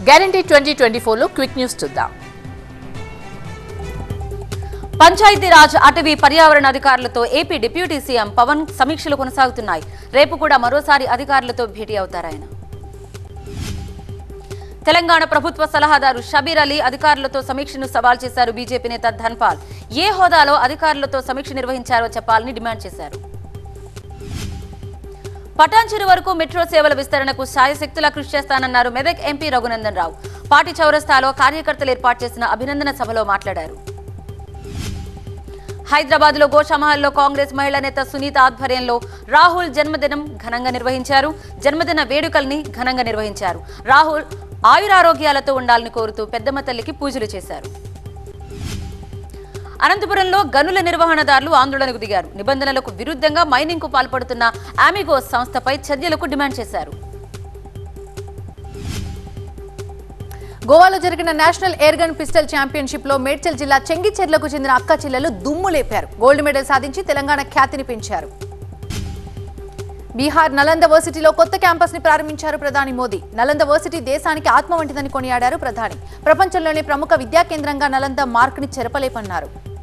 guarantee twenty twenty ఫోర్లో quick news చూద్దాం పంచాయతీరాజ్ అటవీ పర్యావరణ అధికారులతో ఏపీ డిప్యూటీ సీఎం పవన్ సమీక్షలు కొనసాగుతున్నాయి రేపు కూడా మరోసారి అధికారులతో భేటీ అవుతారాయన తెలంగాణ ప్రభుత్వ సలహాదారు షబీర్ అలీ అధికారులతో సమీక్షను సవాల్ చేశారు బీజేపీ నేత ధన్పాల్ ఏ హోదాలో అధికారులతో సమీక్ష నిర్వహించారో చెప్పాలని డిమాండ్ చేశారు పటాన్చెరు వరకు మెట్రో సేవల విస్తరణకు శాయశక్తులా కృషి చేస్తానన్నారు మెదక్ ఎంపీ రఘునందన్ రావు పార్టీ చౌరస్తాలో కార్యకర్తలు ఏర్పాటు చేసిన అభినందన సభలో మాట్లాడారు హైదరాబాద్ లో గోషామహల్లో కాంగ్రెస్ మహిళా నేత సునీత ఆధ్వర్యంలో రాహుల్ జన్మదినం ఘనంగా నిర్వహించారు జన్మదిన వేడుకల్ని ఘనంగా నిర్వహించారు రాహుల్ ఆయురారోగ్యాలతో ఉండాలని కోరుతూ పెద్దమ్మ తల్లికి పూజలు చేశారు అనంతపురంలో గనుల నిర్వహణదారులు ఆందోళనకు దిగారు నిబంధనలకు విరుద్ధంగా మైనింగ్ కు పాల్పడుతున్న ఆమిగోస్ సంస్థపై చర్యలకు డిమాండ్ చేశారు గోవాలో జరిగిన national air gun pistol championship లో మేడ్చల్ జిల్లా చెంగిచెర్లకు చెందిన అక్క చెల్లెలు దుమ్ము లేపారు గోల్డ్ మెడల్ సాధించి తెలంగాణ ఖ్యాతిని పెంచారు బీహార్ నలంద వర్సిటీలో కొత్త క్యాంపస్ ని ప్రారంభించారు ప్రధాని మోదీ నలంద వర్సిటీ దేశానికి ఆత్మ వంటిదని కొనియాడారు ప్రధాని ప్రపంచంలోనే ప్రముఖ విద్యా కేంద్రంగా నలంద మార్క్ ని చెరపలేపన్నారు